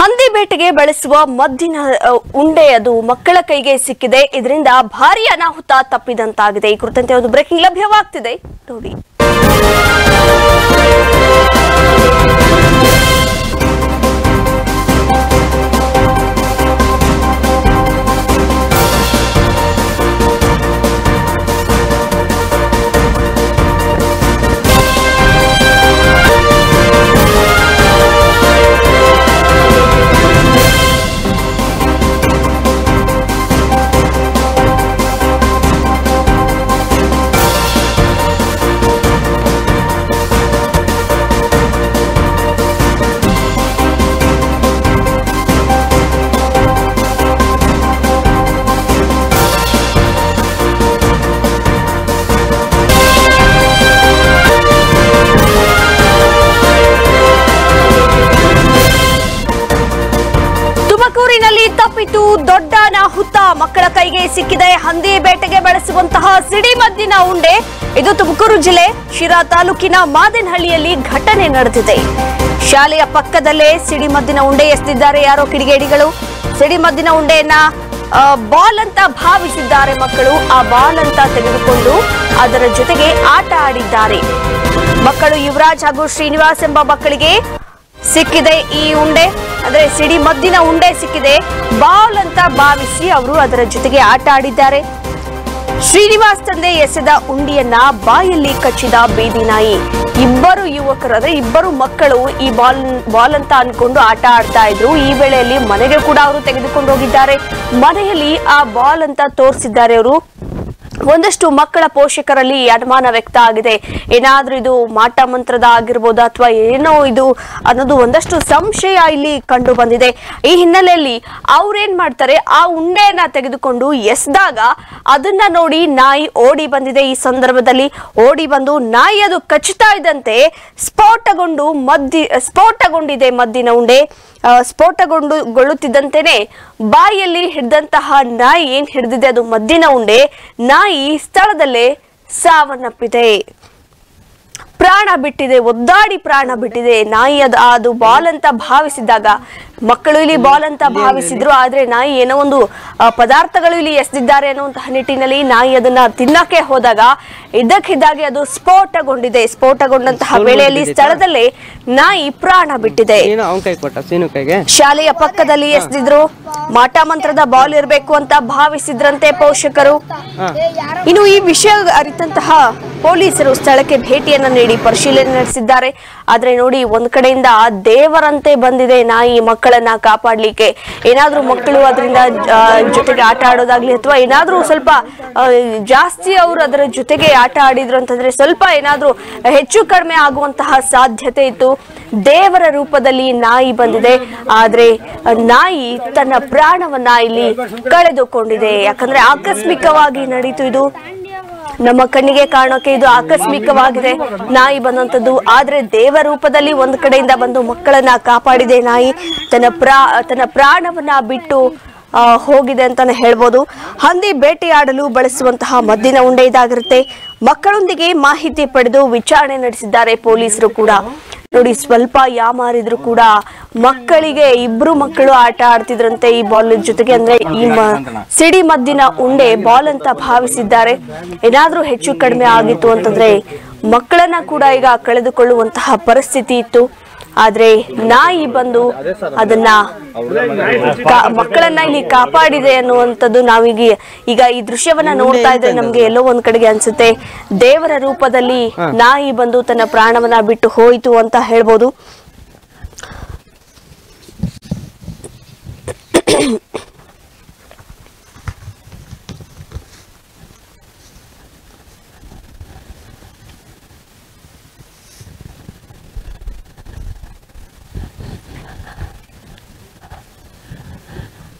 ಹಂದಿ ಬೇಟೆಗೆ ಬಳಸುವ ಮದ್ದಿನ ಅ, ಉಂಡೆ ಅದು ಮಕ್ಕಳ ಕೈಗೆ ಸಿಕ್ಕಿದೆ ಇದರಿಂದ ಭಾರಿ ಅನಾಹುತ ತಪ್ಪಿದಂತಾಗಿದೆ ಈ ಕುರಿತಂತೆ ಒಂದು ಬ್ರೇಕಿಂಗ್ ಲಭ್ಯವಾಗ್ತಿದೆ ನೋಡಿ ತುಮಕೂರಿನಲ್ಲಿ ತಪ್ಪಿತು ದೊಡ್ಡ ಅನಾಹುತ ಮಕ್ಕಳ ಕೈಗೆ ಸಿಕ್ಕಿದೆ ಹಂದಿ ಬೇಟೆಗೆ ಬಳಸುವಂತಹ ಸಿಡಿಮದ್ದಿನ ಉಂಡೆ ಇದು ತುಮಕೂರು ಜಿಲ್ಲೆ ಶಿರಾ ತಾಲೂಕಿನ ಮಾದೇನಹಳ್ಳಿಯಲ್ಲಿ ಘಟನೆ ನಡೆದಿದೆ ಶಾಲೆಯ ಪಕ್ಕದಲ್ಲೇ ಸಿಡಿಮದ್ದಿನ ಉಂಡೆ ಎಸೆದಿದ್ದಾರೆ ಯಾರೋ ಕಿಡಿಗೇಡಿಗಳು ಸಿಡಿಮದ್ದಿನ ಉಂಡೆಯನ್ನ ಆ, ಬಾಲ್ ಅಂತ ಭಾವಿಸಿದ್ದಾರೆ ಮಕ್ಕಳು ಆ ಬಾಲ್ ಅಂತ ತೆಗೆದುಕೊಂಡು ಅದರ ಜೊತೆಗೆ ಆಟ ಆಡಿದ್ದಾರೆ ಮಕ್ಕಳು ಯುವರಾಜ್ ಹಾಗೂ ಶ್ರೀನಿವಾಸ್ ಎಂಬ ಮಕ್ಕಳಿಗೆ ಸಿಕ್ಕಿದೆ ಈ ಉಂಡೆ ಅಂದ್ರೆ ಸಿಡಿ ಮದ್ದಿನ ಉಂಡೆ ಸಿಕ್ಕಿದೆ ಬಾಲ್ ಅಂತ ಭಾವಿಸಿ ಅವರು ಅದರ ಜೊತೆಗೆ ಆಟ ಆಡಿದ್ದಾರೆ ಶ್ರೀನಿವಾಸ್ ತಂದೆ ಎಸೆದ ಉಂಡಿಯನ್ನ ಬಾಯಲ್ಲಿ ಕಚ್ಚಿದ ಬೀದಿ ನಾಯಿ ಇಬ್ಬರು ಯುವಕರು ಅಂದ್ರೆ ಇಬ್ಬರು ಮಕ್ಕಳು ಈ ಬಾಲ್ ಬಾಲ್ ಅಂತ ಅನ್ಕೊಂಡು ಆಟ ಆಡ್ತಾ ಇದ್ರು ಈ ವೇಳೆಯಲ್ಲಿ ಮನೆಗೆ ಕೂಡ ಅವರು ತೆಗೆದುಕೊಂಡು ಹೋಗಿದ್ದಾರೆ ಮನೆಯಲ್ಲಿ ಆ ಬಾಲ್ ಅಂತ ತೋರಿಸಿದ್ದಾರೆ ಅವರು ಒಂದಷ್ಟು ಮಕ್ಕಳ ಪೋಷಕರಲ್ಲಿ ಅನುಮಾನ ವ್ಯಕ್ತ ಆಗಿದೆ ಏನಾದ್ರೂ ಇದು ಮಾಟ ಮಂತ್ರದ ಆಗಿರ್ಬೋದು ಅಥವಾ ಏನೋ ಇದು ಅನ್ನೋದು ಒಂದಷ್ಟು ಸಂಶಯ ಇಲ್ಲಿ ಕಂಡು ಬಂದಿದೆ ಈ ಹಿನ್ನೆಲೆಯಲ್ಲಿ ಅವ್ರೇನ್ ಮಾಡ್ತಾರೆ ಆ ಉಂಡೆಯನ್ನ ತೆಗೆದುಕೊಂಡು ಎಸ್ದಾಗ ಅದನ್ನ ನೋಡಿ ನಾಯಿ ಓಡಿ ಬಂದಿದೆ ಈ ಸಂದರ್ಭದಲ್ಲಿ ಓಡಿ ಬಂದು ನಾಯಿ ಅದು ಕಚ್ಚುತ್ತಾ ಇದ್ದಂತೆ ಸ್ಫೋಟಗೊಂಡು ಮದ್ದಿ ಸ್ಫೋಟಗೊಂಡಿದೆ ಮದ್ದಿನ ಉಂಡೆ ಆ, ಸ್ಫೋಟಗೊಂಡು ಗೊಳ್ಳುತ್ತಿದ್ದಂತೆನೆ ಬಾಯಲ್ಲಿ ಹಿಡಿದಂತಹ ನಾಯಿ ಏನ್ ಹಿಡಿದಿದೆ ಅದು ಮದ್ದಿನ ಉಂಡೆ ನಾಯಿ ಸ್ಥಳದಲ್ಲೇ ಸಾವನ್ನಪ್ಪಿದೆ ಪ್ರಾಣ ಬಿಟ್ಟಿದೆ ಒದ್ದಾಡಿ ಪ್ರಾಣ ಬಿಟ್ಟಿದೆ ನಾಯಿ ಅದು ಅದು ಬಾಲ್ ಅಂತ ಭಾವಿಸಿದಾಗ ಮಕ್ಕಳು ಇಲ್ಲಿ ಬಾಲ್ ಅಂತ ಭಾವಿಸಿದ್ರು ಆದ್ರೆ ನಾಯಿ ಏನೋ ಒಂದು ಆ, ಪದಾರ್ಥಗಳು ಇಲ್ಲಿ ಎಸೆದಿದ್ದಾರೆ ಅನ್ನುವಂತಹ ನಿಟ್ಟಿನಲ್ಲಿ ನಾಯಿ ಅದನ್ನ ತಿನ್ನಕ್ಕೆ ಹೋದಾಗ ಇದ್ದಕ್ಕಿದ್ದಾಗೆ ಅದು ಸ್ಫೋಟಗೊಂಡಿದೆ ಸ್ಫೋಟಗೊಂಡಂತಹ ಸೌಂಡ್ ವೇಳೆಯಲ್ಲಿ ಬಂದಿದೆ ಸ್ಥಳದಲ್ಲೇ ನಾಯಿ ಪ್ರಾಣ ಬಿಟ್ಟಿದೆ ನೀನು ಅವನ ಕೈ ಕೊಟ್ಟ ಸೀನು ಕೈಗೆ ಶಾಲೆಯ ಪಕ್ಕದಲ್ಲಿ ಎಸೆದಿದ್ರು ಮಾಟ ಮಂತ್ರದ ಬಾಲ್ ಇರಬೇಕು ಅಂತ ಭಾವಿಸಿದ್ರಂತೆ ಪೋಷಕರು ಇನ್ನು ಈ ವಿಷಯ ಅರಿತಂತಹ ಪೊಲೀಸರು ಸ್ಥಳಕ್ಕೆ ಭೇಟಿಯನ್ನ ನೀಡಿ ಪರಿಶೀಲನೆ ನಡೆಸಿದ್ದಾರೆ ಆದ್ರೆ ನೋಡಿ ಒಂದ್ ಕಡೆಯಿಂದ ದೇವರಂತೆ ಬಂದಿದೆ ನಾಯಿ ಮಕ್ಕಳನ್ನ ಕಾಪಾಡ್ಲಿಕ್ಕೆ ಏನಾದ್ರೂ ಮಕ್ಕಳು ಅದರಿಂದ ಆ, ಜೊತೆಗೆ ಆಟ ಆಡೋದಾಗ್ಲಿ ಅಥವಾ ಏನಾದ್ರೂ ಸ್ವಲ್ಪ ಆ, ಜಾಸ್ತಿ ಅವರು ಅದರ ಜೊತೆಗೆ ಆಟ ಆಡಿದ್ರು ಅಂತಂದ್ರೆ ಸ್ವಲ್ಪ ಏನಾದ್ರೂ ಹೆಚ್ಚು ಕಡಿಮೆ ಆಗುವಂತಹ ಸಾಧ್ಯತೆ ಇತ್ತು ದೇವರ ರೂಪದಲ್ಲಿ ನಾಯಿ ಬಂದಿದೆ ಆದ್ರೆ ಆ ನಾಯಿ ತನ್ನ ಪ್ರಾಣವನ್ನ ಇಲ್ಲಿ ಕಳೆದುಕೊಂಡಿದೆ ಯಾಕಂದ್ರೆ ಆಕಸ್ಮಿಕವಾಗಿ ನಡೀತು ಇದು ನಮ್ಮ ಕಣ್ಣಿಗೆ ಕಾಣೋಕೆ ಇದು ಆಕಸ್ಮಿಕವಾಗಿದೆ ನಾಯಿ ಬಂದಂತದ್ದು ಆದ್ರೆ ದೇವ ರೂಪದಲ್ಲಿ ಒಂದ್ ಕಡೆಯಿಂದ ಬಂದು ಮಕ್ಕಳನ್ನ ಕಾಪಾಡಿದೆ ನಾಯಿ ತನ್ನ ಪ್ರಾ ತನ್ನ ಪ್ರಾಣವನ್ನ ಬಿಟ್ಟು ಆ, ಹೋಗಿದೆ ಅಂತಾನೆ ಹೇಳ್ಬೋದು ಹಂದಿ ಬೇಟೆಯಾಡಲು ಬಳಸುವಂತಹ ಮದ್ದಿನ ಉಂಡೆ ಇದಾಗಿರುತ್ತೆ ಮಕ್ಕಳೊಂದಿಗೆ ಮಾಹಿತಿ ಪಡೆದು ವಿಚಾರಣೆ ನಡೆಸಿದ್ದಾರೆ ಪೊಲೀಸರು ಕೂಡ ನೋಡಿ ಸ್ವಲ್ಪ ಯಾಮಾರಿದ್ರು ಕೂಡ ಮಕ್ಕಳಿಗೆ ಇಬ್ರು ಮಕ್ಕಳು ಆಟ ಆಡ್ತಿದ್ರಂತೆ ಈ ಬಾಲ್ ಜೊತೆಗೆ ಅಂದ್ರೆ ಈ ಮ- ಸಿಡಿ ಮದ್ದಿನ ಉಂಡೆ ಬಾಲ್ ಅಂತ ಭಾವಿಸಿದ್ದಾರೆ ಏನಾದ್ರೂ ಹೆಚ್ಚು ಕಡಿಮೆ ಆಗಿತ್ತು ಅಂತಂದ್ರೆ ಮಕ್ಕಳನ್ನ ಕೂಡ ಈಗ ಕಳೆದುಕೊಳ್ಳುವಂತಹ ಪರಿಸ್ಥಿತಿ ಇತ್ತು ಆದ್ರೆ ನಾಯಿ ಬಂದು ಅದನ್ನ ಕಾ- ಮಕ್ಕಳನ್ನ ಇಲ್ಲಿ ಕಾಪಾಡಿದೆ ಅನ್ನುವಂಥದ್ದು ನಾವೀಗ ಈಗ ಈ ದೃಶ್ಯವನ್ನ ನೋಡ್ತಾ ಇದ್ರೆ ನಮ್ಗೆ ಎಲ್ಲೋ ಒಂದ್ ಕಡೆಗೆ ಅನ್ಸುತ್ತೆ ದೇವರ ರೂಪದಲ್ಲಿ ನಾಯಿ ಬಂದು ತನ್ನ ಪ್ರಾಣವನ್ನ ಬಿಟ್ಟು ಹೋಯಿತು ಅಂತ ಹೇಳ್ಬೋದು